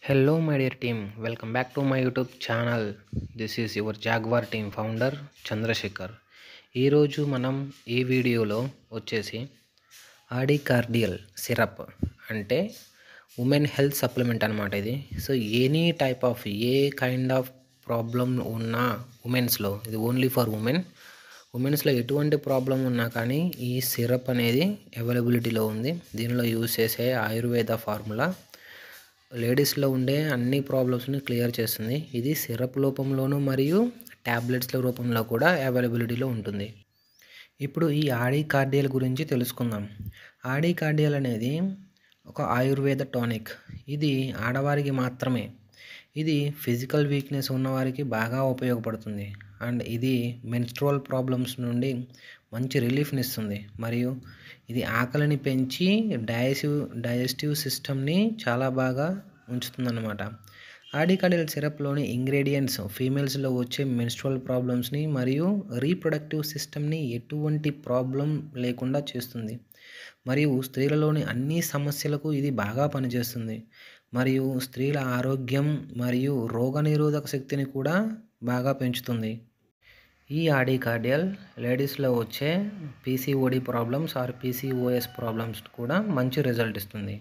Hello, my dear team. Welcome back to my YouTube channel this is your Jaguar team founder Chandrasekhar ఈరోజు మనం ఈ వీడియోలో వచ్చేసి ఆడికార్డియల్ సిరప్ అంటే ఉమెన్ హెల్త్ సప్లిమెంట్ అనమాట ఇది so any type of a kind of problem ఉన్న ఉమెన్స్లో ఇది ఓన్లీ ఫర్ ఉమెన్ ఉమెన్స్లో ఎటువంటి ప్రాబ్లం ఉన్నా కానీ ఈ సిరప్ అనేది అవైలబిలిటీలో ఉంది దీనిలో యూజ్ చేసే ఆయుర్వేద ఫార్ములా లేడీస్లో ఉండే అన్ని ప్రాబ్లమ్స్ని క్లియర్ చేస్తుంది ఇది సిరప్ రూపంలోనూ మరియు ట్యాబ్లెట్స్ల రూపంలో కూడా అవైలబిలిటీలో ఉంటుంది ఇప్పుడు ఈ ఆడి కార్డియల్ గురించి తెలుసుకుందాం ఆడి కార్డియల్ అనేది ఒక ఆయుర్వేద టానిక్ ఇది ఆడవారికి మాత్రమే ఇది ఫిజికల్ వీక్నెస్ ఉన్నవారికి బాగా ఉపయోగపడుతుంది అండ్ ఇది మెన్స్ట్రోల్ ప్రాబ్లమ్స్ నుండి మంచి రిలీఫ్ని ఇస్తుంది మరియు ఇది ఆకలిని పెంచి డైజెసివ్ డైజెస్టివ్ సిస్టమ్ని చాలా బాగా ఉంచుతుందన్నమాట ఆడికాడిల్ సిరప్లోని ఇంగ్రీడియంట్స్ ఫీమేల్స్లో వచ్చే మెన్స్ట్రల్ ప్రాబ్లమ్స్ని మరియు రీప్రొడక్టివ్ సిస్టమ్ని ఎటువంటి ప్రాబ్లం లేకుండా చేస్తుంది మరియు స్త్రీలలోని అన్ని సమస్యలకు ఇది బాగా పనిచేస్తుంది మరియు స్త్రీల ఆరోగ్యం మరియు రోగనిరోధక శక్తిని కూడా బాగా పెంచుతుంది ఈ ఆడికార్డియల్ లేడీస్లో వచ్చే PCOD problems or PCOS problems కూడా మంచి రిజల్ట్ ఇస్తుంది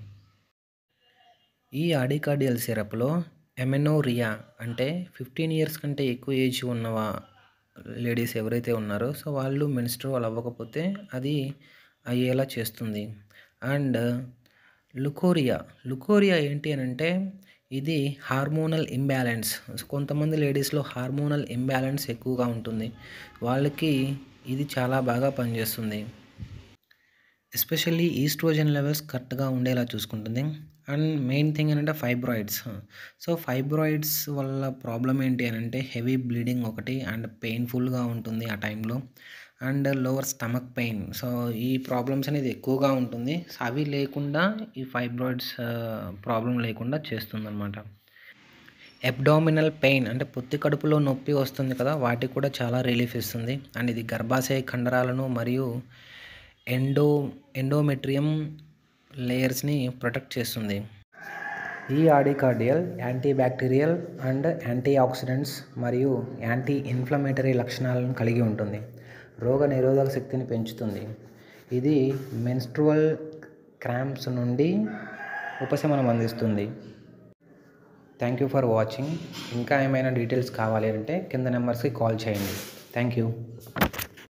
ఈ ఆడికార్డియల్ సిరప్లో ఎమెనోరియా అంటే ఫిఫ్టీన్ ఇయర్స్ కంటే ఎక్కువ ఏజ్ ఉన్నవా లేడీస్ ఎవరైతే ఉన్నారో సో వాళ్ళు మెన్స్ట్రోల్ అవ్వకపోతే అది అయ్యేలా చేస్తుంది అండ్ లుకోరియా లుకోరియా ఏంటి అని అంటే ఇది హార్మోనల్ ఇంబ్యాలెన్స్ కొంతమంది లేడీస్లో హార్మోనల్ ఇంబ్యాలెన్స్ ఎక్కువగా ఉంటుంది వాళ్ళకి ఇది చాలా బాగా పనిచేస్తుంది ఎస్పెషల్లీ ఈస్ట్రోజన్ లెవెల్స్ కరెక్ట్గా ఉండేలా చూసుకుంటుంది అండ్ మెయిన్ థింగ్ ఏంటంటే ఫైబ్రాయిడ్స్ సో ఫైబ్రాయిడ్స్ వల్ల ప్రాబ్లం ఏంటి అని అంటే హెవీ బ్లీడింగ్ ఒకటి అండ్ పెయిన్ఫుల్గా ఉంటుంది ఆ టైంలో and lower stomach pain so ఈ ప్రాబ్లమ్స్ అనేది ఎక్కువగా ఉంటుంది సో అవి లేకుండా ఈ ఫైబ్రాయిడ్స్ ప్రాబ్లం లేకుండా చేస్తుందన్నమాట ఎబ్డామినల్ పెయిన్ అంటే పొత్తి కడుపులో నొప్పి వస్తుంది కదా వాటికి కూడా చాలా రిలీఫ్ ఇస్తుంది అండ్ ఇది గర్భాశయ కండరాలను మరియు ఎండో ఎండోమెట్రియం లేయర్స్ని ప్రొటెక్ట్ చేస్తుంది ఈ ఆడికార్డియల్ antibacterial and antioxidants మరియు యాంటీ ఇన్ఫ్లమేటరీ లక్షణాలను కలిగి ఉంటుంది రోగ నిరోధక శక్తిని పెంచుతుంది ఇది మెన్స్ట్రువల్ క్రాంప్స్ నుండి ఉపశమనం అందిస్తుంది థ్యాంక్ యూ ఫర్ వాచింగ్ ఇంకా ఏమైనా డీటెయిల్స్ కావాలి అంటే కింద నెంబర్స్కి కాల్ చేయండి థ్యాంక్ యూ